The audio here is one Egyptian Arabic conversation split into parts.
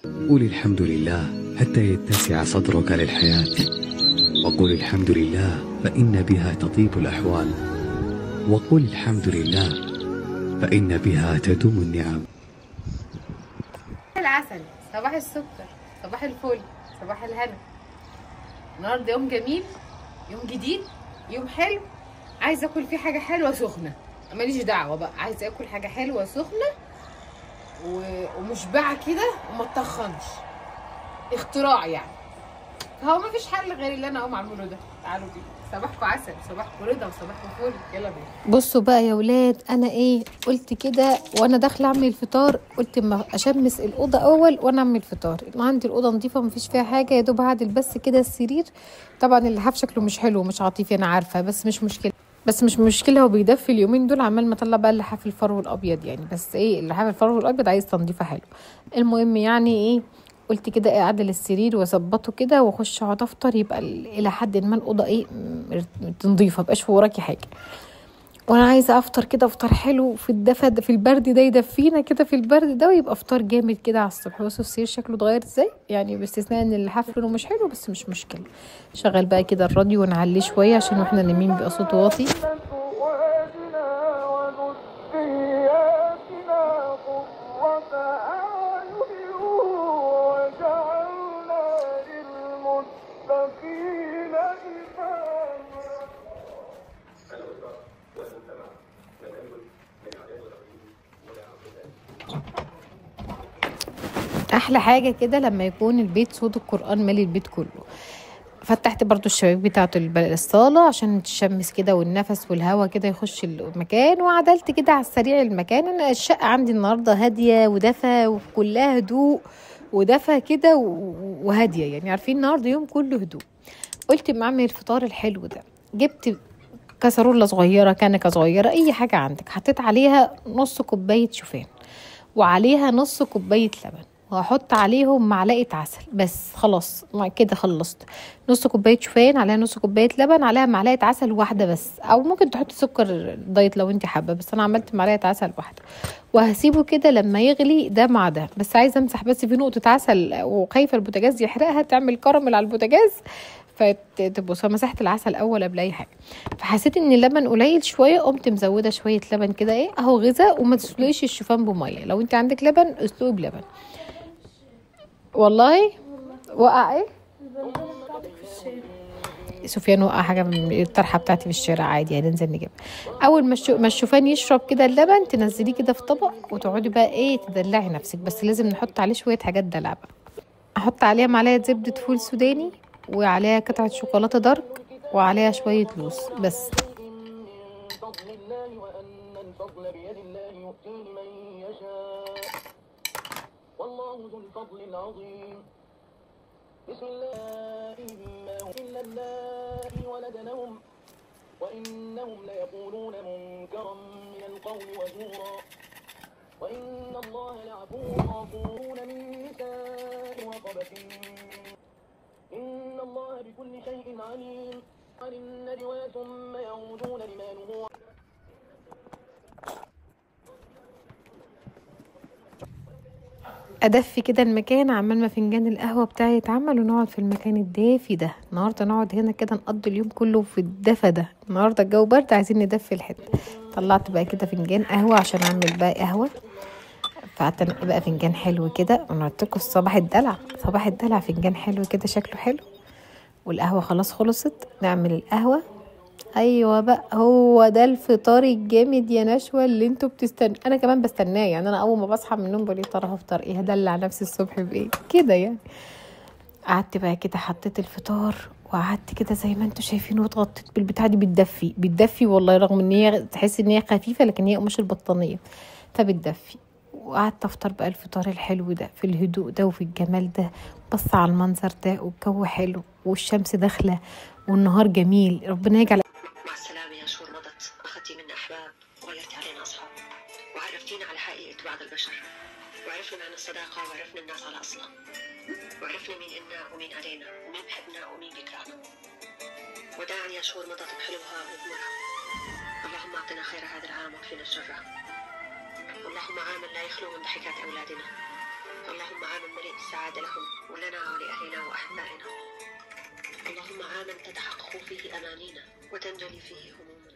قل الحمد لله حتى يتسع صدرك للحياة وقل الحمد لله فإن بها تطيب الأحوال وقل الحمد لله فإن بها تدوم النعم العسل صباح السكر صباح الفل صباح الهنا النهارده يوم جميل يوم جديد يوم حلو عايزه اكل فيه حاجه حلوه سخنه ماليش دعوه بقى عايزه اكل حاجه حلوه سخنه و... ومشبعه كده وما تطخنش اختراع يعني فهو ما فيش حل غير اللي انا اقوم اعمله ده تعالوا بينا صباحكم عسل صباحكم رضا وصباحكم فل يلا بينا بصوا بقى يا ولاد انا ايه قلت كده وانا داخله اعمل الفطار قلت ما اشمس الاوضه اول وانا اعمل الفطار عندي الاوضه نظيفه مفيش فيها حاجه يا دوب هعدل بس كده السرير طبعا اللحاف شكله مش حلو مش عاطفي انا عارفه بس مش مشكله بس مش مشكله هو بيدفي اليومين دول عمال ما اطلع بقى اللحاف الفرو الابيض يعني بس ايه اللحاف الفرو الابيض عايز تنظيفه حلو المهم يعني ايه قلت كده اعدل السرير واظبطه كده واخش اقعد افطر يبقى ال- الى حد ما الاوضه ايه م- نظيفه مبقاش في وراكي حاجه وانا عايزه افطر كده افطار حلو في الدفا ده- في البرد ده يدفينا كده في البرد ده ويبقى افطار جامد كده على الصبح بصوا السرير شكله اتغير ازاي يعني باستثناء ان اللحاف لونه مش حلو بس مش مشكله شغل بقى كده الراديو ونعليه شويه عشان واحنا نايمين بيبقى صوته واطي أزواجنا وذرياتنا قرة أعين وجعلنا للمتقين إماما احلى حاجه كده لما يكون البيت صوت القران مالي البيت كله فتحت برضو الشبابيك بتاعه الب- الصاله عشان تشمس كده والنفس والهواء كده يخش المكان وعدلت كده على السريع المكان انا الشقه عندي النهارده هاديه ودفى وكلها هدوء ودفى كده و- وهاديه يعني عارفين النهارده يوم كله هدوء قلت اما اعمل الفطار الحلو ده جبت كسرولة صغيرة كنكة صغيرة أي حاجة عندك حطيت عليها نص كوباية شوفان وعليها نص كوباية لبن وهحط عليهم معلقة عسل بس خلاص ما كده خلصت نص كوباية شوفان عليها نص كوباية لبن عليها معلقة عسل واحدة بس أو ممكن تحطي سكر دايت لو انت حابة بس أنا عملت معلقة عسل واحدة وهسيبه كده لما يغلي ده مع ده بس عايزة امسح بس في نقطة عسل وخايفة البوتاجاز يحرقها تعمل كراميل على البوتاجاز فتبص مسحت العسل اول قبل اي حاجه فحسيت ان اللبن قليل شويه قمت مزوده شويه لبن كده ايه اهو غذاء وما تسلقيش الشوفان بميه لو انت عندك لبن اسلقيه بلبن والله وقع ايه سفيان وقع حاجه من الطرحه بتاعتي في الشارع عادي يعني ننزل نجيبها اول ما الشو- ما الشوفان يشرب كده اللبن تنزليه كده في طبق وتقعدي بقى ايه تدلعي نفسك بس لازم نحط عليه شويه حاجات دلع بقى احط عليها معلقه زبده فول سوداني وعليها قطعه شوكولاته دارك وعليها شويه لوز بس من فضل الله وأن الفضل بيد الله يؤتيه من يشاء والله ذو الفضل العظيم بسم الله ما هو إلا اللائي ولدنهم وإنهم ليقولون منكرا من القول وزورا وإن الله لعفو غفور من نساء وقبة إن الله بكل شيء عليم عن النجوى ثم يعودون لما نهوا ادفي كده المكان عمال ما فنجان القهوه بتاعي يتعمل ونقعد في المكان الدافي ده النهارده نقعد هنا كده نقضي اليوم كله في الدفى ده النهارده الجو برد عايزين ندفي الحته طلعت بقى كده فنجان قهوه عشان اعمل بقى قهوه فقعدت انقي بقى فنجان حلو كده وانا قلت لكم صباح الدلع صباح الدلع فنجان حلو كده شكله حلو والقهوه خلاص خلصت نعمل القهوه ايوه بقى هو ده الفطار الجامد يا نشوى اللي انتوا بتستنوا انا كمان بستناه يعني انا اول ما بصحى من النوم بقول يا ترى هفطر ايه هدلع نفسي الصبح بايه كده يعني قعدت بقى كده حطيت الفطار وقعدت كده زي ما انتوا شايفين واتغطيت بالبتاعه دي بتدفي بتدفي والله رغم ان هي تحس ان هي خفيفه لكن هي قماش البطانيه فبتدفي وقعدت افطر بقى الفطار الحلو ده في الهدوء ده وفي الجمال ده بص على المنظر ده والجو حلو والشمس داخله والنهار جميل ربنا يجعل مع السلامة يا شهور مضت أخذتي منا أحباب وغيرتي علينا أصحاب وعرفتينا على حقيقة بعض البشر وعرفنا معنى الصداقة وعرفنا الناس على أصلها وعرفنا مين إلنا ومين علينا ومين بحبنا ومين بيكرهنا وداعا يا شهور مضت بحلوها وبمرها اللهم أعطنا خير هذا العام واكفنا شره اللهم عاما لا يخلو من ضحكات أولادنا اللهم عاما مليء بالسعادة لهم ولنا ولأهلنا وأحبائنا اللهم عاما تتحقق فيه أمانينا وتنجلي فيه همومنا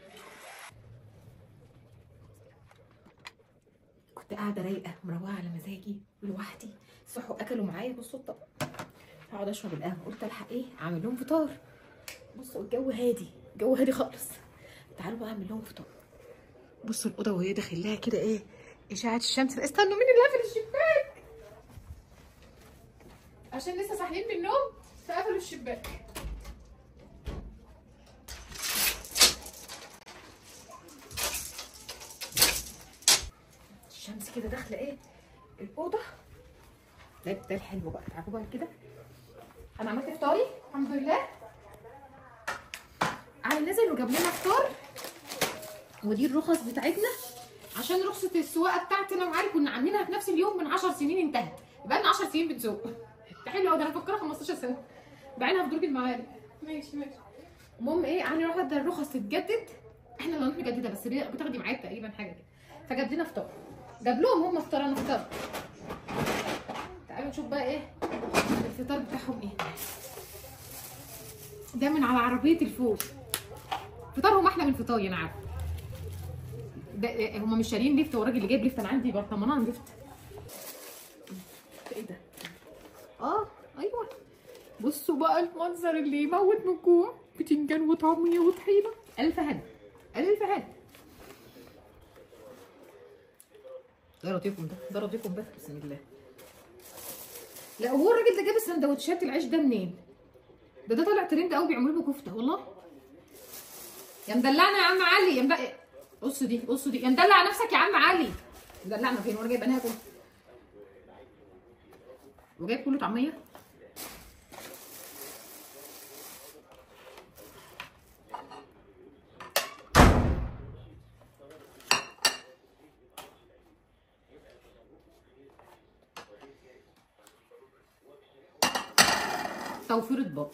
كنت قاعده رايقه مروقه على مزاجي ولوحدي صحوا اكلوا معايا بصوا الطبق هقعد اشرب القهوه قلت الحق ايه اعمل لهم فطار بصوا الجو هادي الجو هادي خالص تعالوا بقى اعمل لهم فطار بصوا الاوضه وهي داخل لها كده ايه اشعه الشمس استنوا مين اللي قافل الشباك عشان لسه صاحيين من النوم فقفلوا الشباك الشمس كده داخله ايه الاوضه ده ده الحلو بقى تعالوا بقى كده انا عملت فطاري الحمد لله علي نزل وجاب لنا فطار ودي الرخص بتاعتنا عشان رخصه السواقه بتاعتي انا وعلي كنا عاملينها في نفس اليوم من 10 سنين انتهت بقى لنا 10 سنين بنسوق ده حلو قوي ده انا مفكره 15 سنه بعينها في درج المعارف ماشي ماشي المهم ايه علي راح ادى الرخص تتجدد احنا اللي هنروح نجددها بس هي بتاخدي معايا تقريبا حاجه كده فجاب لنا فطار جاب لهم هم فطار انا فطار تعالوا نشوف بقى ايه الفطار بتاعهم ايه ده من على عربيه الفول فطارهم احلى من فطاري انا عارفه ده هم مش شاريين ليفت هو الراجل اللي جايب ليفت انا عندي برطمانان ليفت ايه ده اه ايوه بصوا بقى المنظر اللي يموت من الجوع بتنجان وطعميه وطحينه الف هنا الف هنا ده لطيفكم ده ده لطيفكم بس بسم الله لا هو الراجل ده جاب السندوتشات العيش ده منين ده ده طالع ترند قوي بيعملوا له كفته والله يا مدلعنا يا عم علي يا مدلع قص دي قص دي يا مدلع نفسك يا عم علي مدلعنا فين وانا جايب انا هاكل وجايب كله طعميه توفير اطباق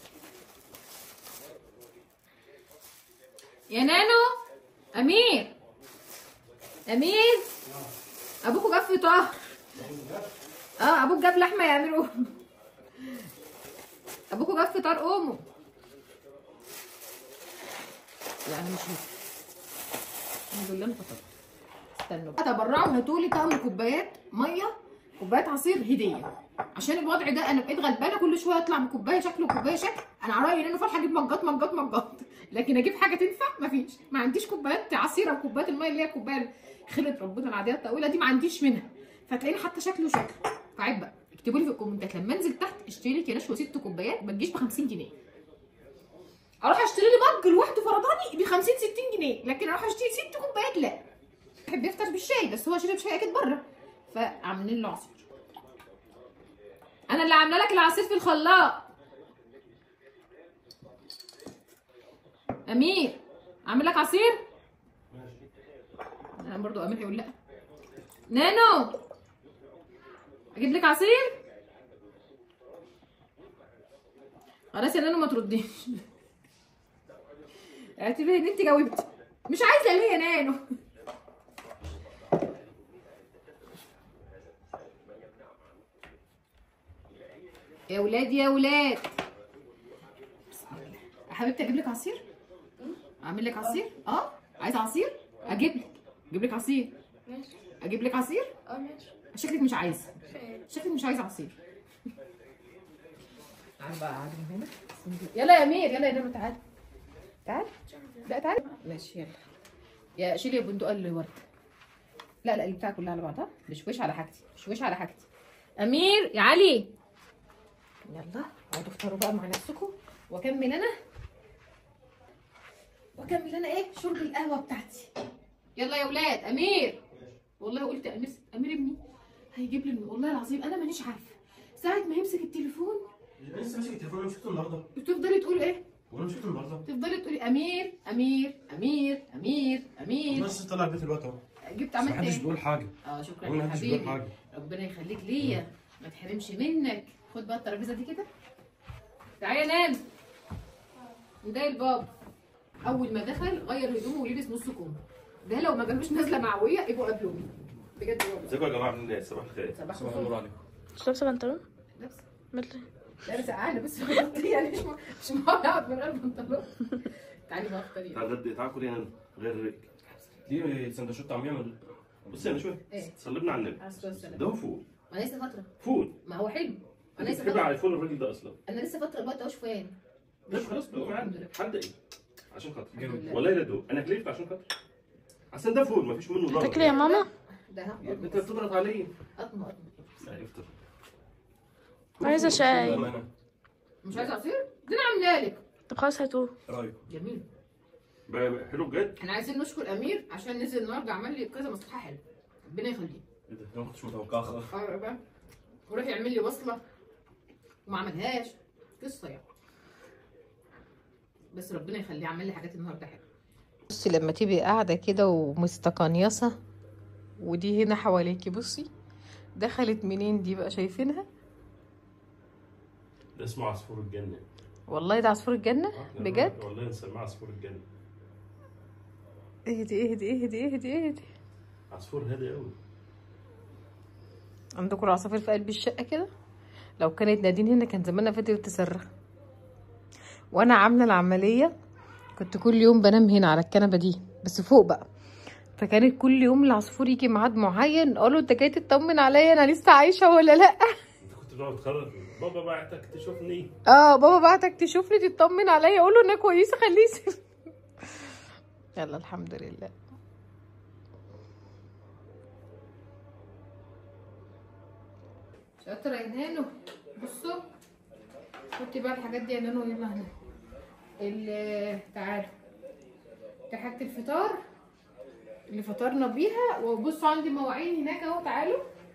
يا نانو امير امير ابوكوا جاب فطار اه ابوك جاب لحمه يعملوا ابوكوا جاب فطار قوموا لا انا مش هاكل. الحمد لله انا فطرت استنوا بقى تبرعوا هاتوا لي طقم كوبايات ميه كوبايات عصير هديه عشان الوضع ده انا بقيت غلبانه كل شويه اطلع من كوبايه شكل وكوبايه شكل انا على رايي ان انا فرحه اجيب مجات مجات مجات لكن اجيب حاجه تنفع مفيش ما عنديش كوبايات عصير او كوبايات الميه اللي هي كوبايه خلة ربنا العاديه الطويله دي ما عنديش منها فتلاقيني حتى شكل وشكل فعيب بقى اكتبوا لي في الكومنتات لما انزل تحت اشتري لي كلاش وست كوبايات ما تجيش ب 50 جنيه اروح اشتري لي مج لوحده فرداني ب 50 60 جنيه لكن اروح اشتري ست كوبايات لا بحب يفطر بالشاي بس هو شرب شاي اكيد بره فعاملين له عصير انا اللي عامله لك العصير في الخلاط امير اعمل لك عصير انا برضو امير هيقول لا نانو اجيب لك عصير خلاص يا نانو ما ترديش اعتبري ان انت جاوبتي مش عايزه ليه يا نانو يا ولاد يا ولاد بسم الله يا حبيبتي اجيب لك عصير اعمل لك عصير اه عايزه عصير اجيب لك اجيب لك عصير ماشي اجيب لك عصير اه ماشي شكلك مش عايزه خير شكلك مش عايزه عصير تعال بقى قاعد من هنا بسم الله. يلا يا امير يلا يا نور تعال تعال لا تعال ماشي يلا يا شيلي يا بندقه اللي ورد لا لا البتاع كلها على بعضها مشوش على حاجتي مشوش على حاجتي امير يا علي يلا اقعدوا افطروا بقى مع نفسكم واكمل انا واكمل انا ايه شرب القهوه بتاعتي يلا يا ولاد امير والله قلت امس امير ابني هيجيب لي والله العظيم انا مانيش عارفه ساعه ما يمسك التليفون لسه ماسك التليفون انا مسكته النهارده بتفضلي تقولي ايه وانا مسكته النهارده تفضلي تقولي امير امير امير امير امير بس طلع البيت الوقت اهو جبت بس عملت محدش ايه بيقول حاجه اه شكرا والله يا محدش بيقول حبيبي حاجه ربنا يخليك ليا ما تحرمش منك خد بقى الترابيزه دي كده تعالى يا نام ده الباب اول ما دخل غير هدومه ولبس نص كم ده لو ما جابوش نازله معويه يبقوا قبلوني بجد والله ازيكم يا جماعه عاملين ايه صباح الخير صباح صباح الخير. النور عليكم مش لابسه بنطلون لابسه مثل لابسه اعلى بس يعني مش مش معقول اقعد من غير بنطلون تعالي بقى اختاري تعال غدي تعال كل هنا غير دي سندوتشات طعميه من بصي انا شويه ايه صلبنا على النبي على الصلاة والسلام. ده هو فول ما لسه فتره فول ما هو حلو انا انت لسه بتحبي على فتره الفول الراجل ده اصلا انا لسه فتره بقى اهوش فين طيب خلاص بقى الحمد معانا لله. حد ايه عشان خاطر الحمد لله. والله لا دوق انا كلفت عشان خاطر اصل ده فول مفيش منه ضرر تاكلي يا ماما ده هاخد انت بتضغط عليه قطمه قطمه لا يفطر عايزه شاي بأمانة. مش عايزه عصير ده انا عامله لك طب خلاص هاتوه رايك جميل بقى حلو بجد احنا عايزين نشكر امير عشان نزل النهارده عمل لي كذا مصلحه حلوه ربنا يخليه ايه ده انا ما كنتش متوقعها خالص اه بقى وراح يعمل لي وصله وما عملهاش قصه يعني بس ربنا يخليه عمل لي حاجات النهارده حلوه بصي لما تبقي قاعدة كده ومستقنيصة ودي هنا حواليكي بصي دخلت منين دي بقى شايفينها ده اسمه عصفور الجنه والله ده عصفور الجنة آه، بجد والله نسميه عصفور الجنه اهدي اهدي اهدي اهدي اهدي عصفور هادي قوي عندكم العصافير في قلب الشقة كده لو كانت نادين هنا كان زمانها فضلت تصرخ وانا عاملة العملية كنت كل يوم بنام هنا على الكنبة دي بس فوق بقى فكانت كل يوم العصفور يجي ميعاد معين اقول له انت جاي تطمن عليا انا لسه عايشة ولا لا انت كنت بتقعد تخرج بابا بعتك تشوفني اه بابا بعتك تشوفني تطمن عليا اقول له انا كويسه خليه يسيب يلا الحمد لله شاطره يا نانو بصوا حطي بقى الحاجات دي يا نانو يلا هنا ال- تعالوا دي حاجه الفطار اللي فطرنا بيها وبصوا عندي مواعين هناك اهو تعالوا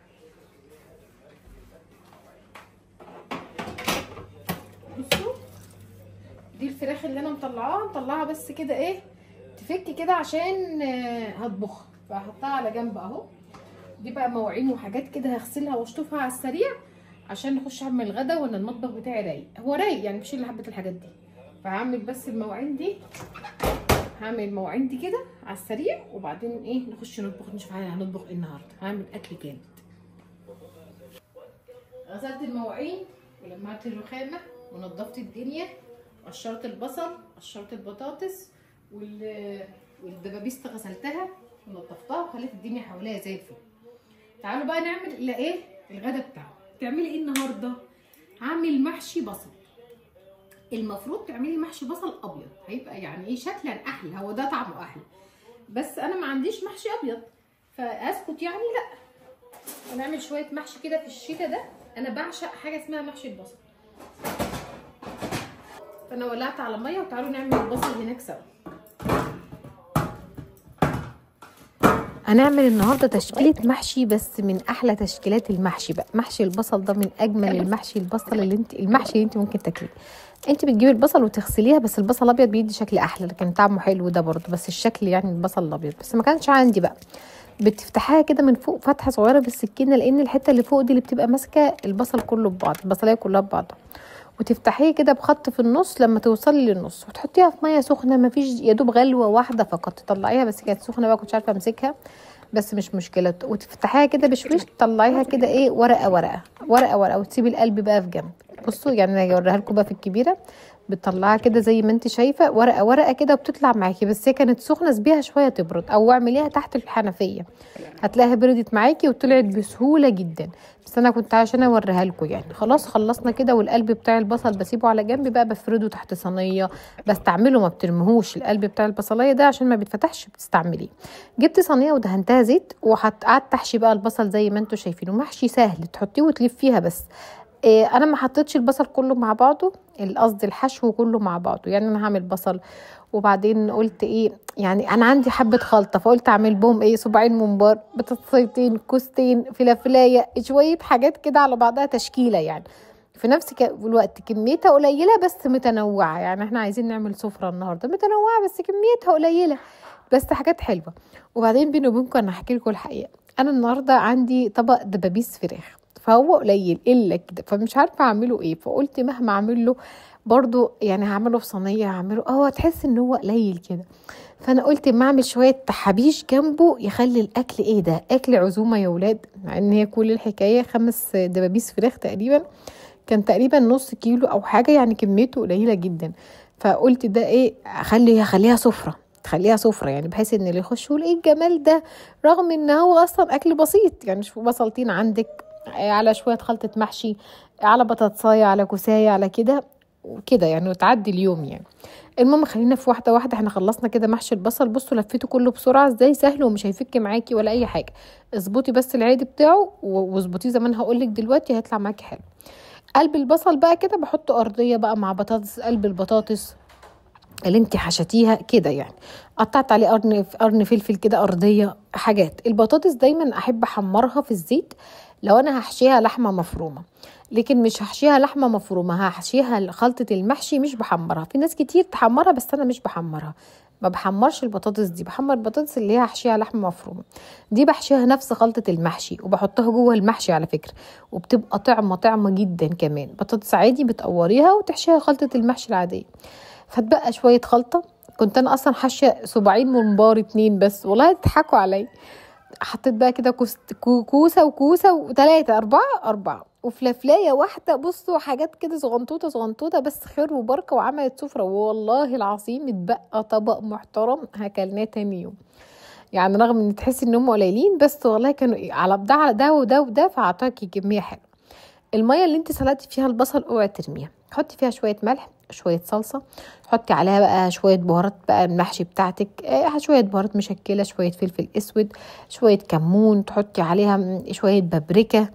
بصوا دي الفراخ اللي انا مطلعاها مطلعها بس كده ايه تفك كده عشان آه، هطبخها فهحطها على جنب اهو دي بقى مواعين وحاجات كده هغسلها واشطفها على السريع عشان نخش اعمل الغدا وانا المطبخ بتاعي رايق هو رايق يعني مش اللي حبه الحاجات دي فهعمل بس المواعين دي هعمل المواعين دي كده على السريع وبعدين ايه نخش نطبخ نشوف هنطبخ ايه النهارده هعمل اكل جامد غسلت المواعين ولمعت الرخامه ونضفت الدنيا قشرت البصل قشرت البطاطس وال والدبابيس غسلتها ونضفتها وخليت الدنيا حواليها زي الفل تعالوا بقى نعمل الى ايه الغدا بتاعه تعملي ايه النهارده هعمل محشي بصل المفروض تعملي محشي بصل ابيض هيبقى يعني ايه شكلا احلى هو ده طعمه احلى بس انا ما عنديش محشي ابيض فاسكت يعني لا هنعمل شويه محشي كده في الشتاء ده انا بعشق حاجه اسمها محشي البصل فانا ولعت على ميه وتعالوا نعمل البصل هناك سوا هنعمل النهارده تشكيله محشي بس من احلى تشكيلات المحشي بقى محشي البصل ده من اجمل المحشي البصل اللي انت المحشي اللي انت ممكن تاكليه انت بتجيبي البصل وتغسليها بس البصل الابيض بيدي شكل احلى لكن طعمه حلو ده برضه بس الشكل يعني البصل الابيض بس ما كانش عندي بقى بتفتحيها كده من فوق فتحه صغيره بالسكينه لان الحته اللي فوق دي اللي بتبقى ماسكه البصل كله ببعض البصلايه كلها ببعضها وتفتحيه كده بخط في النص لما توصلي للنص وتحطيها في ميه سخنه ما فيش يا دوب غلوه واحده فقط تطلعيها بس كانت سخنه بقى كنتش عارفه امسكها بس مش مشكله وتفتحيها كده بشويش تطلعيها كده ايه ورقه ورقه ورقه ورقه وتسيبي القلب بقى في جنب بصوا يعني انا هوريها لكم بقى في الكبيره بتطلعها كده زي ما انت شايفه ورقه ورقه كده وبتطلع معاكي بس هي كانت سخنه سيبيها شويه تبرد او اعمليها تحت الحنفيه هتلاقيها بردت معاكي وطلعت بسهوله جدا بس انا كنت عشان اوريها لكم يعني خلاص خلصنا كده والقلب بتاع البصل بسيبه على جنب بقى بفرده تحت صينيه بستعمله ما بترميهوش القلب بتاع البصلايه ده عشان ما بيتفتحش بتستعمليه جبت صينيه ودهنتها زيت وقعدت احشي بقى البصل زي ما انتم شايفينه محشي سهل تحطيه وتلفيها بس إيه انا ما حطيتش البصل كله مع بعضه قصدي الحشو كله مع بعضه يعني انا هعمل بصل وبعدين قلت ايه يعني انا عندي حبه خلطه فقلت اعمل بهم ايه صباعين ممبار بطاطسيتين كوستين فلافلايه شويه حاجات كده على بعضها تشكيله يعني في نفس ك- الوقت كميتها قليله بس متنوعه يعني احنا عايزين نعمل سفره النهارده متنوعه بس كميتها قليله بس حاجات حلوه وبعدين بيني وبينكم انا هحكي لكم الحقيقه انا النهارده عندي طبق دبابيس فراخ فهو قليل الا كده فمش عارفه اعمله ايه فقلت مهما اعمل له برضو يعني هعمله في صينيه هعمله اه تحس ان هو قليل كده فانا قلت ما اعمل شويه تحابيش جنبه يخلي الاكل ايه ده اكل عزومه يا ولاد مع ان هي كل الحكايه خمس دبابيس فراخ تقريبا كان تقريبا نص كيلو او حاجه يعني كميته قليله جدا فقلت ده ايه اخلي اخليها سفره تخليها سفره يعني بحيث ان اللي يخش يقول ايه الجمال ده رغم ان هو اصلا اكل بسيط يعني شوف بصلتين عندك آه، على شويه خلطه محشي على بطاطسايه على كوسايه على كده وكده يعني وتعدي اليوم يعني المهم خلينا في واحده واحده احنا خلصنا كده محشي البصل بصوا لفيته كله بسرعه ازاي سهل ومش هيفك معاكي ولا اي حاجه اظبطي بس العادي بتاعه و- واظبطيه زي ما انا هقول لك دلوقتي هيطلع معاكي حلو قلب البصل بقى كده بحطه ارضيه بقى مع بطاطس قلب البطاطس اللي انت حشتيها كده يعني قطعت عليه قرن قرن فلفل كده ارضيه حاجات البطاطس دايما احب احمرها في الزيت لو انا هحشيها لحمه مفرومه لكن مش هحشيها لحمه مفرومه هحشيها خلطه المحشي مش بحمرها في ناس كتير تحمرها بس انا مش بحمرها ما بحمرش البطاطس دي بحمر البطاطس اللي هي هحشيها لحمه مفرومه دي بحشيها نفس خلطه المحشي وبحطها جوه المحشي على فكره وبتبقى طعمه طعمه جدا كمان بطاطس عادي بتقوريها وتحشيها خلطه المحشي العاديه فتبقى شويه خلطه كنت انا اصلا حاشيه صباعين ممبار اتنين بس والله تضحكوا عليا حطيت بقى كده كوس- كو- كوسه وكوسه وثلاثه اربعه اربعه وفلافلايه واحده بصوا حاجات كده صغنطوطه صغنطوطه بس خير وبركه وعملت سفره والله العظيم اتبقى طبق محترم هكلناه تاني يوم يعني رغم ان تحسي ان هم قليلين بس والله كانوا إيه، على ده على ده وده وده فاعطاكي كميه حلوه الميه اللي انت سلقتي فيها البصل اوعي ترميها حطي فيها شويه ملح شويه صلصه حطي عليها بقى شويه بهارات بقى المحشي بتاعتك آه، شويه بهارات مشكله شويه فلفل اسود شويه كمون تحطي عليها م- شويه بابريكا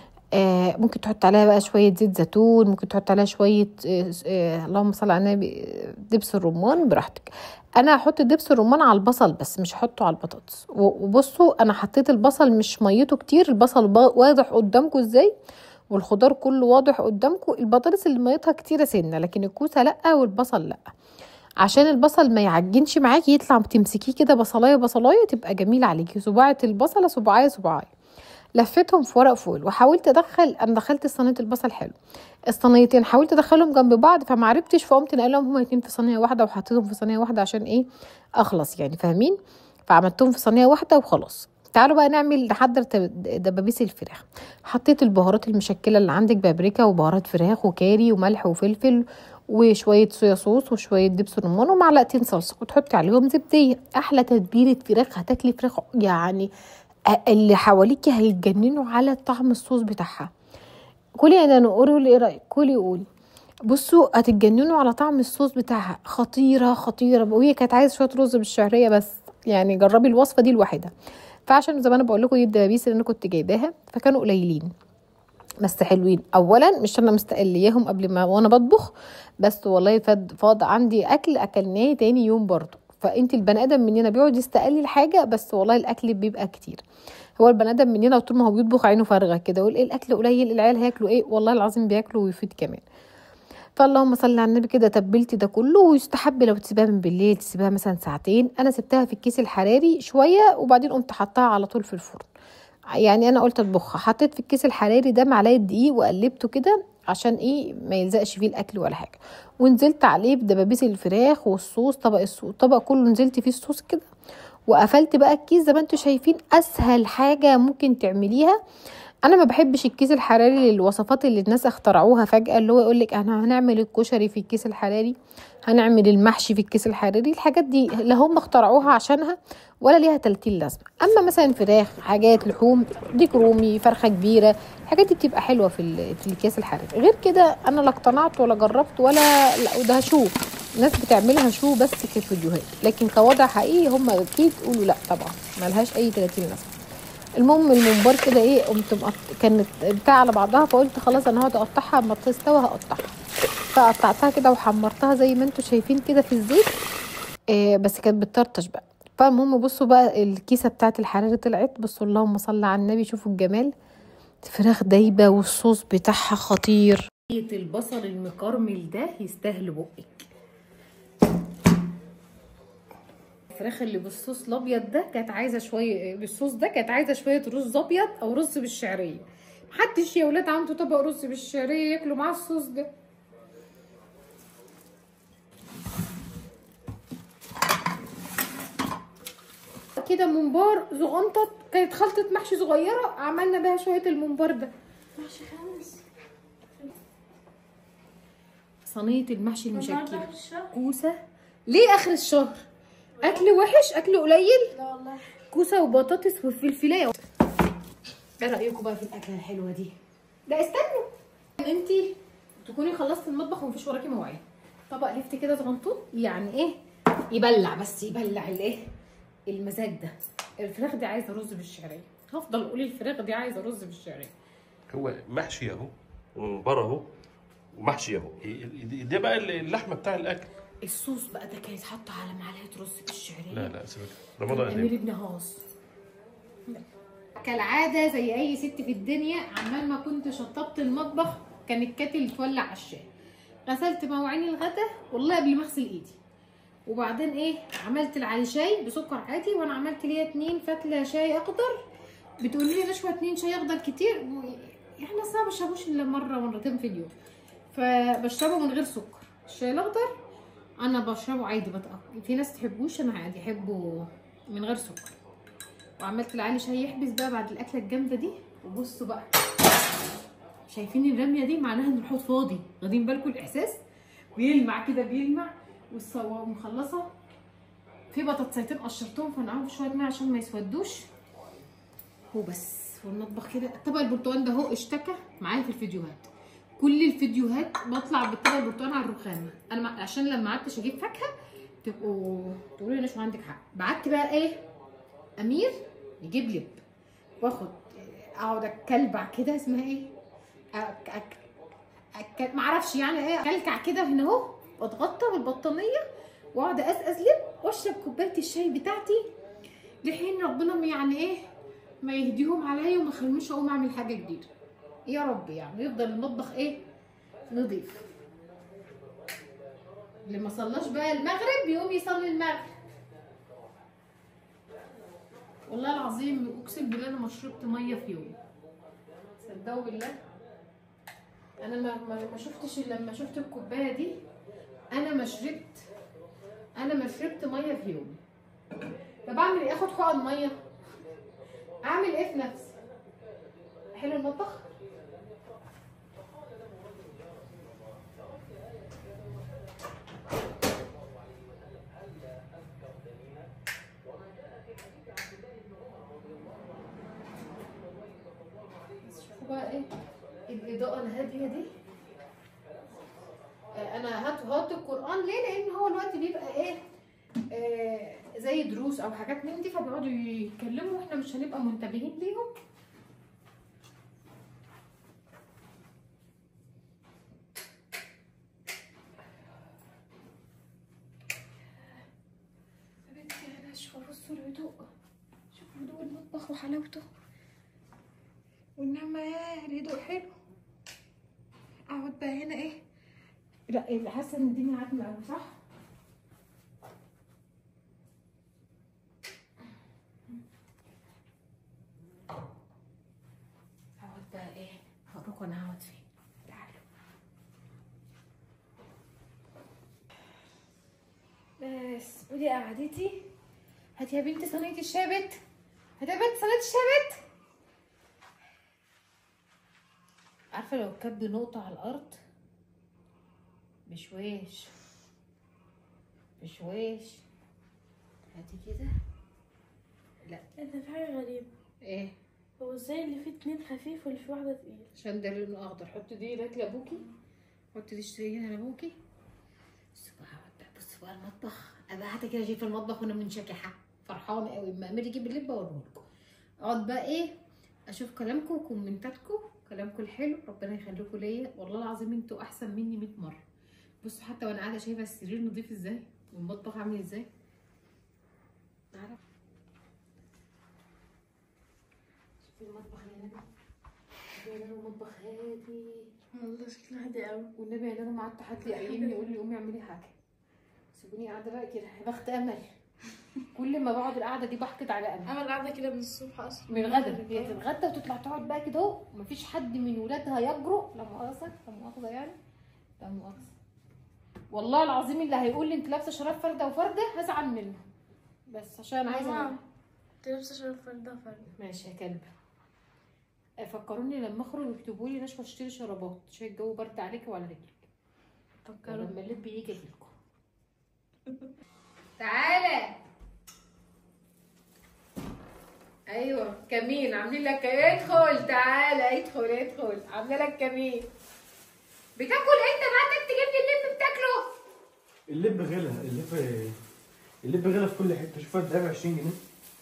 آه، ممكن تحط عليها بقى شويه زيت زيتون ممكن تحط عليها شويه آه، آه، اللهم صل على النبي آه، دبس الرمان براحتك انا هحط دبس الرمان على البصل بس مش هحطه على البطاطس و- وبصوا انا حطيت البصل مش ميته كتير البصل با- واضح قدامكم ازاي والخضار كله واضح قدامكم البطاطس اللي ميتها كتيره سنه لكن الكوسه لا والبصل لا عشان البصل ما يعجنش معاكي يطلع تمسكيه كده بصلايه بصلايه تبقى جميله عليكي صباعه البصله صباعيه صباعيه لفيتهم في ورق فويل وحاولت ادخل انا دخلت صينيه البصل حلو الصينيتين حاولت ادخلهم جنب بعض فما عرفتش فقمت نقلهم هما الاتنين في صينيه واحده وحطيتهم في صينيه واحده عشان ايه اخلص يعني فاهمين فعملتهم في صينيه واحده وخلاص تعالوا بقى نعمل نحضر تب- دبابيس الفراخ حطيت البهارات المشكله اللي عندك بابريكا وبهارات فراخ وكاري وملح وفلفل وشويه صويا صوص وشويه دبس رمان ومعلقتين صلصه وتحطي عليهم زبديه احلى تتبيله فراخ هتاكلي فراخ يعني أ- اللي حواليكي هيتجننوا على طعم الصوص بتاعها كلي يا نانو قولي ايه رايك كلي قولي بصوا هتتجننوا على طعم الصوص بتاعها خطيره خطيره وهي كانت عايزه شويه رز بالشعريه بس يعني جربي الوصفه دي لوحدها فعشان زي ما انا بقول لكم دي الدبابيس اللي انا كنت جايباها فكانوا قليلين بس حلوين اولا مش انا مستقلياهم قبل ما وانا بطبخ بس والله فاد فاض عندي اكل اكلناه تاني يوم برضه فانت البني ادم مننا بيقعد يستقلي الحاجه بس والله الاكل بيبقى كتير هو البني ادم مننا طول ما هو بيطبخ عينه فارغه كده يقول ايه الاكل قليل العيال هياكلوا ايه والله العظيم بياكلوا ويفيد كمان فاللهم صل على النبي كده تبلتي ده كله ويستحب لو تسيبها من بالليل تسيبها مثلا ساعتين انا سبتها في الكيس الحراري شويه وبعدين قمت حطاها على طول في الفرن يعني انا قلت اطبخها حطيت في الكيس الحراري ده معلقه دقيق وقلبته كده عشان ايه ما يلزقش فيه الاكل ولا حاجه ونزلت عليه بدبابيس الفراخ والصوص طبق الصوص الطبق كله نزلت فيه الصوص كده وقفلت بقى الكيس زي ما انتم شايفين اسهل حاجه ممكن تعمليها انا ما بحبش الكيس الحراري للوصفات اللي الناس اخترعوها فجاه اللي هو يقول لك انا هنعمل الكشري في الكيس الحراري هنعمل المحشي في الكيس الحراري الحاجات دي لا هم اخترعوها عشانها ولا ليها تلتين لازمه اما مثلا فراخ حاجات لحوم ديك رومي فرخه كبيره الحاجات دي بتبقى حلوه في ال- في الكيس الحراري غير كده انا لا اقتنعت ولا جربت ولا لا وده شو ناس بتعملها شو بس كفيديوهات لكن كوضع حقيقي هم اكيد يقولوا لا طبعا ملهاش اي 30 لازمه المهم الممبار كده ايه قمت مقط... كانت بتاع على بعضها فقلت خلاص انا هقعد اقطعها اما تستوى هقطعها فقطعتها كده وحمرتها زي ما انتم شايفين كده في الزيت إيه بس كانت بتطرطش بقى فالمهم بصوا بقى الكيسه بتاعت الحراري طلعت بصوا اللهم صل على النبي شوفوا الجمال فراخ دايبه والصوص بتاعها خطير البصل المكرمل ده يستاهل بقك الفراخ اللي بالصوص الابيض ده كانت عايزه شويه بالصوص ده كانت عايزه شويه رز ابيض او رز بالشعريه محدش يا ولاد عنده طبق رز بالشعريه ياكلوا معاه الصوص ده كده ممبار زغنطط كانت خلطة محشي صغيرة عملنا بيها شوية الممبار ده ماشي خامس صينية المحشي النهارده المشكلة آخر الشهر كوسة ليه آخر الشهر؟ أكل وحش أكل قليل لا والله كوسة وبطاطس وفلفلاية ايه رأيكم بقى في الأكلة الحلوة دي؟ لا استنوا انتي تكوني خلصتي المطبخ ومفيش وراكي مواعين طبق لفت كده صغنطوط يعني ايه يبلع بس يبلع الايه المزاج ده الفراخ دي عايزه رز بالشعريه هفضل اقول الفراخ دي عايزه رز بالشعريه هو محشي اهو ومبار اهو ومحشي اهو ده بقى اللحمه بتاع الاكل الصوص بقى ده كانت حاطه على معلقه رز بالشعريه لا لا سيبك رمضان امير قديم ابن هاص كالعاده زي اي ست في الدنيا عمال ما كنت شطبت المطبخ كان الكاتل تولع على الشاي غسلت مواعين الغدا والله قبل ما اغسل ايدي وبعدين ايه عملت العلي شاي بسكر عادي وانا عملت ليا اتنين فتله شاي اخضر بتقولي لي نشوى اتنين شاي اخضر كتير احنا اصلا ما بشربوش الا مره مرتين في اليوم فبشربه من غير سكر الشاي الاخضر انا بشربه عادي بتأكل في ناس تحبوش انا عادي احبه من غير سكر وعملت لعلي شاي يحبس بقى بعد الاكله الجامده دي وبصوا بقى شايفين الرميه دي معناها ان الحوض فاضي واخدين بالكم الاحساس بيلمع كده بيلمع والصوا مخلصه في بطاطسيتين قشرتهم فنقعهم في شويه ميه عشان ما يسودوش وبس والمطبخ كده طبق البرتقال ده اهو اشتكى معايا في الفيديوهات كل الفيديوهات بطلع بالطبق البرتقال على الرخامه انا ما- عشان لما قعدتش اجيب فاكهه تبقوا تقولوا لي مش عندك حق بعت بقى ايه امير يجيب لب واخد اقعد اتكلبع كده اسمها ايه أك... أك... أك... معرفش يعني ايه اكلكع كده هنا اهو واتغطى بالبطانيه واقعد اسقس لب واشرب كوبايه الشاي بتاعتي لحين ربنا ما يعني ايه ما يهديهم عليا وما يخلونيش اقوم اعمل حاجه جديده يا رب يعني يفضل المطبخ ايه نظيف اللي ما صلاش بقى المغرب يقوم يصلي المغرب والله العظيم اقسم بالله انا ما شربت ميه في يوم صدقوا بالله انا ما ما ما شفتش إلا لما شفت الكوبايه دي انا ما شربت انا ما شربت ميه في يوم طب اعمل ايه اخد حقن ميه اعمل ايه في نفسي حلو المطبخ بس شوفوا بقى ايه الاضاءه الهاديه دي آه، انا هات هات القران ليه لان هو الوقت بيبقى ايه آه زي دروس او حاجات من دي فبيقعدوا يتكلموا واحنا مش هنبقى منتبهين ليهم يا بنتي انا اشوف بصوا الهدوء شوفوا هدوء المطبخ وحلاوته والنعمة يا الهدوء حلو اقعد بقى هنا ايه لا اللي حاسه ان الدنيا عتمه قوي صح اقعد بقى ايه هقولكوا انا هقعد فين تعالوا بس ودي قعدتي هاتي يا بنتي صينيه الشاي يا بنت هاتي يا بنت صينيه الشاي يا بنت عارفه لو كب نقطه على الارض بشويش بشويش هاتي كده لا انت في حاجة غريبة ايه هو ازاي اللي فيه اتنين خفيف واللي فيه واحدة تقيل عشان ده لونه اخضر حط دي هناك لابوكي حط دي اشتري هنا لابوكي بصوا بقى هقعد بقى بصوا بقى المطبخ ابقى قاعده كده شايفه المطبخ وانا منشكحه فرحانه قوي اما امير يجيب اللب اوريه لكم اقعد بقى ايه اشوف كلامكم وكومنتاتكم كلامكم الحلو ربنا يخليكم ليا والله العظيم انتوا احسن مني 100 مره بصوا حتى وانا قاعده شايفه السرير نضيف ازاي والمطبخ عامل ازاي تعالى شوفي المطبخ يا نبي يا نبي المطبخ هادي والله شكله هادي قوي والنبي يا نبي قعدت حد يقيمني يقول لي قومي اعملي حاجه سيبوني قاعده بقى كده يا بخت امل كل ما بقعد القعده دي بحقد على امل انا قاعده كده من الصبح اصلا من الغدا هي تتغدى وتطلع تقعد بقى كده اهو مفيش حد من ولادها يجرؤ لا مؤاخذه لا مؤاخذه يعني لا مؤاخذه والله العظيم اللي هيقول لي انت لابسه شراب فرده وفرده هزعل منه بس عشان عايزه ماما أنام. انت لابسه شراب فرده فرده ماشي يا كلب فكروني لما اخرج يكتبوا لي نشوى اشتري شرابات عشان الجو برد عليك وعلى رجلك فكروا لما اللب يجي اجيلكم تعالى ايوه كمين عاملين لك ادخل تعالى ادخل ادخل عامله لك كمين بتاكل انت بقى انت تجيب لي اللب بتاكله اللب غلا اللب اللب غلا في كل حته شوف الدهب 20 جنيه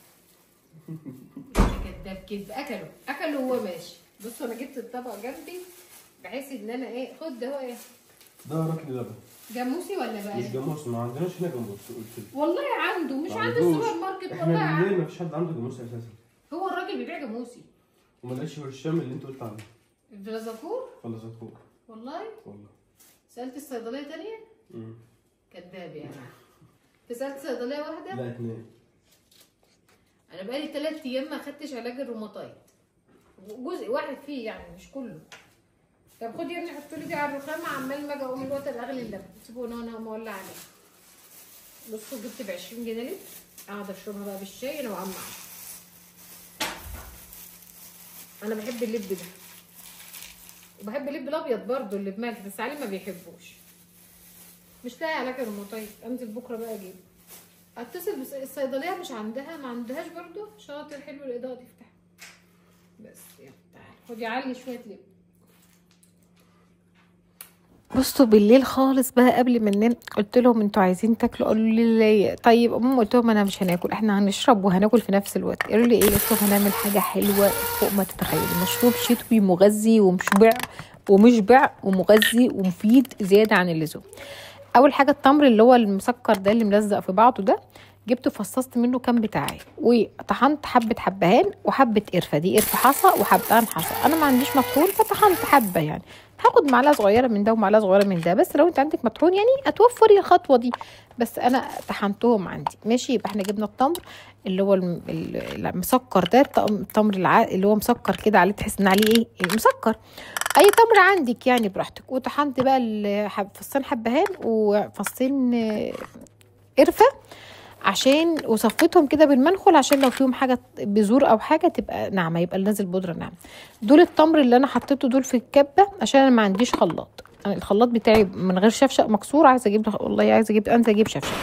كداب كدب اكله اكله وهو ماشي بصوا انا جبت الطبق جنبي بحيث ان انا ايه خد ده هو ايه ده راكل لبن جاموسي ولا بقى مش جاموس ما عندناش هنا جاموس قلت لي والله عنده مش ما عند عندوش. السوبر ماركت والله احنا عنده بالليل ما فيش حد عنده جاموس اساسا هو الراجل بيبيع جاموسي وما لقاش غير الشام اللي انت قلت عليه الفلازاكور ولا زكور والله والله سالت الصيدليه تانية مم. كداب يعني انت سالت صيدليه واحده لا اتنين انا بقالي ثلاث ايام ما خدتش علاج الروماتايد جزء واحد فيه يعني مش كله طب خد يا ابني حط لي دي على الرخامه عمال ما اجي اقوم الوقت اغلي اللبن سيبوني وانا مولع عليه بصوا جبت ب 20 جنيه لتر قاعده اشربها بقى بالشاي انا وعم عمرو. انا بحب اللب ده وبحب اللب الابيض برضو اللي بملح بس علي ما بيحبوش مش لاقي علاج الروماتايد انزل بكره بقى اجيبه اتصل بس الصيدليه مش عندها ما عندهاش برضو شاطر حلو الاضاءه تفتح بس يلا تعالى خدي علي شويه لب بصوا بالليل خالص بقى قبل ما ننام قلت لهم انتوا عايزين تاكلوا قالوا لي لا طيب امم قلت لهم انا مش هناكل احنا هنشرب وهناكل في نفس الوقت قالوا لي ايه قلت لهم هنعمل حاجه حلوه فوق ما تتخيلوا مشروب شتوي مغذي ومشبع ومشبع ومغذي ومفيد زياده عن اللزوم اول حاجه التمر اللي هو المسكر ده اللي ملزق في بعضه ده جبته فصصت منه كام بتاعي وطحنت حبه حبهان وحبه قرفه دي قرفه حصى وحبهان حصى انا ما عنديش مطحون فطحنت حبه يعني هاخد معلقه صغيره من ده ومعلقه صغيره من ده بس لو انت عندك مطحون يعني اتوفري الخطوه دي بس انا طحنتهم عندي ماشي يبقى احنا جبنا التمر اللي هو الم- ال- المسكر ده الط- التمر الع... اللي هو مسكر كده عليه تحس ان عليه ايه مسكر اي تمر عندك يعني براحتك وطحنت بقى الحب- فصين حبهان وفصين آه، قرفه عشان وصفيتهم كده بالمنخل عشان لو فيهم حاجه بذور او حاجه تبقى ناعمه يبقى نازل بودره ناعمه دول التمر اللي انا حطيته دول في الكبه عشان انا ما عنديش خلاط أنا الخلاط بتاعي من غير شفشق مكسور عايزه اجيب والله عايزه اجيب انزل اجيب شفشق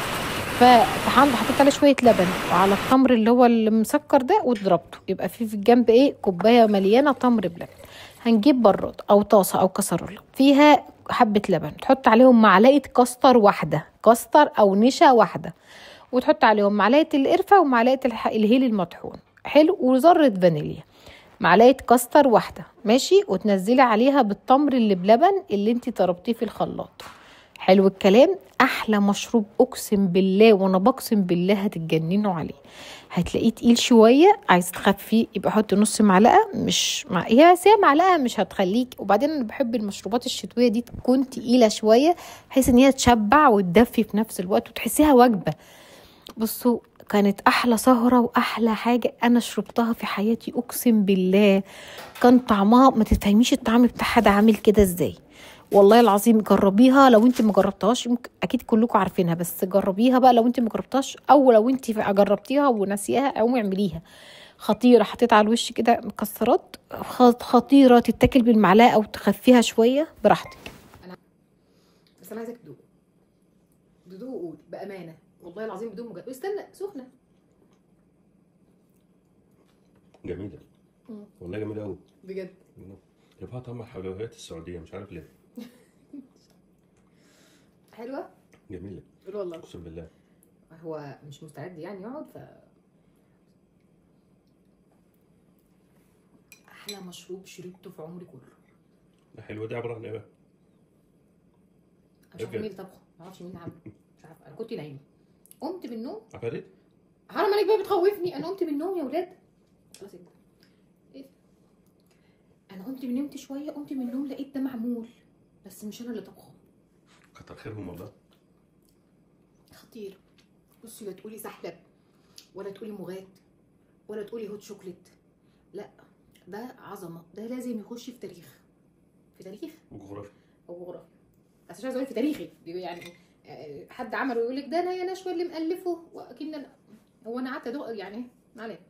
فطحنت حطيت عليه شويه لبن وعلى التمر اللي هو المسكر ده وضربته يبقى في في الجنب ايه كوبايه مليانه تمر بلبن هنجيب براد او طاسه او كسرولة فيها حبه لبن تحط عليهم معلقه كاستر واحده كاستر او نشا واحده وتحط عليهم معلقه القرفه ومعلقه الح- الهيل المطحون حلو وذره فانيليا معلقه كاستر واحده ماشي وتنزلي عليها بالتمر اللي بلبن اللي انت ضربتيه في الخلاط حلو الكلام احلى مشروب اقسم بالله وانا بقسم بالله هتتجننوا عليه هتلاقيه تقيل شويه عايز تخفيه يبقى حط نص معلقه مش مع... هي بس هي معلقه مش هتخليك وبعدين انا بحب المشروبات الشتويه دي تكون تقيله شويه بحيث ان هي تشبع وتدفي في نفس الوقت وتحسيها وجبه بصوا كانت احلى سهره واحلى حاجه انا شربتها في حياتي اقسم بالله كان طعمها ما تفهميش الطعم بتاعها ده عامل كده ازاي والله العظيم جربيها لو انت ما جربتهاش يمكن اكيد كلكم عارفينها بس جربيها بقى لو انت ما جربتهاش او لو انت جربتيها وناسياها او اعمليها خطيره حطيت على الوش كده مكسرات خ- خطيره تتاكل بالمعلقه او تخفيها شويه براحتك بس انا عايزاك تدوق تدوق وقول بامانه والله العظيم بدون مجرد استنى سخنه جميله مم. والله جميله قوي بجد يبقى طعم حلويات السعوديه مش عارف ليه حلوه جميله قول والله اقسم بالله هو مش مستعد يعني يقعد ف احلى مشروب شربته في عمري كله الحلوه دي عباره عن ايه بقى؟ انا مش عارفه بجد؟ مين اللي طبخه ما اعرفش مين اللي عامله مش عارفه انا كنت نايمه قمت من النوم عفاريت؟ حرام عليك بقى بتخوفني انا قمت من النوم يا ولاد خلاص ايه ايه انا قمت من نمت شويه قمت من النوم لقيت ده معمول بس مش انا اللي طبخه كتر خيرهم والله خطير بصي لا تقولي سحلب ولا تقولي مغات ولا تقولي هوت شوكليت لا ده عظمه ده لازم يخش في تاريخ في تاريخ جغرافيا او جغرافيا بس مش عايزه اقول في تاريخي دي يعني آه، حد عمله يقول لك ده انا يا نشوى اللي مالفه واكيد انا هو انا قعدت ادق يعني ما علينا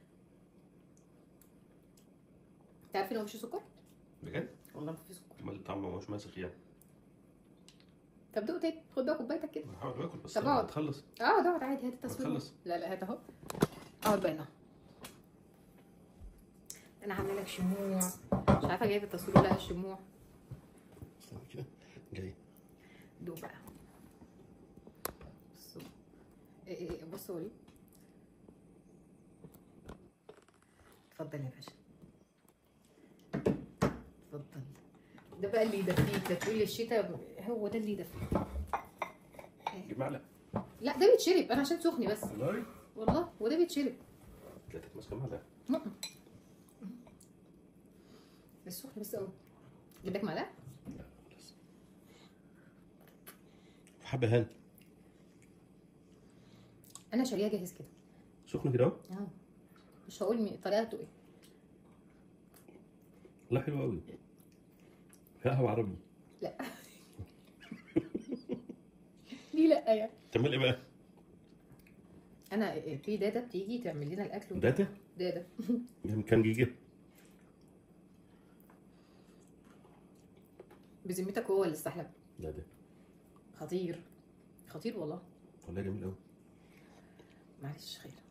تعرفي لو مفيش سكر؟ بجد؟ والله مفيش سكر امال طعمه مش ماسخ يعني طب دوق تاني خد بقى كوبايتك كده هحاول باكل بس طب لما اقعد. تخلص اه دوت عادي هات التصوير هتخلص. لا لا هات اهو اقعد بقى هنا انا عامله لك شموع مش عارفه جايبه التصوير ولا لا الشموع استنى كده جاي دوق بقى بصوا إيه إيه إيه، بصوا وري اتفضل يا باشا اتفضل ده بقى اللي يدفيك لا تقولي الشتاء هو ده اللي يدفيك جيب معلقه لا ده بيتشرب انا عشان سخني بس والله والله وده بيتشرب لا ماسكه معلقه م-م. بس سخن بس قوي اجيب لك معلقه لا خلاص حبه هان انا شاريها جاهز كده سخنه كده اهو اه مش هقول مي- طريقته ايه لا حلو قوي فيها قهوه عربي لا ليه لا يعني تعمل ايه بقى؟ انا في دادا بتيجي تعمل لنا الاكل داتا؟ دادا من كام جيجا؟ بذمتك هو اللي استحلب لا ده خطير خطير والله والله جميل قوي معلش خير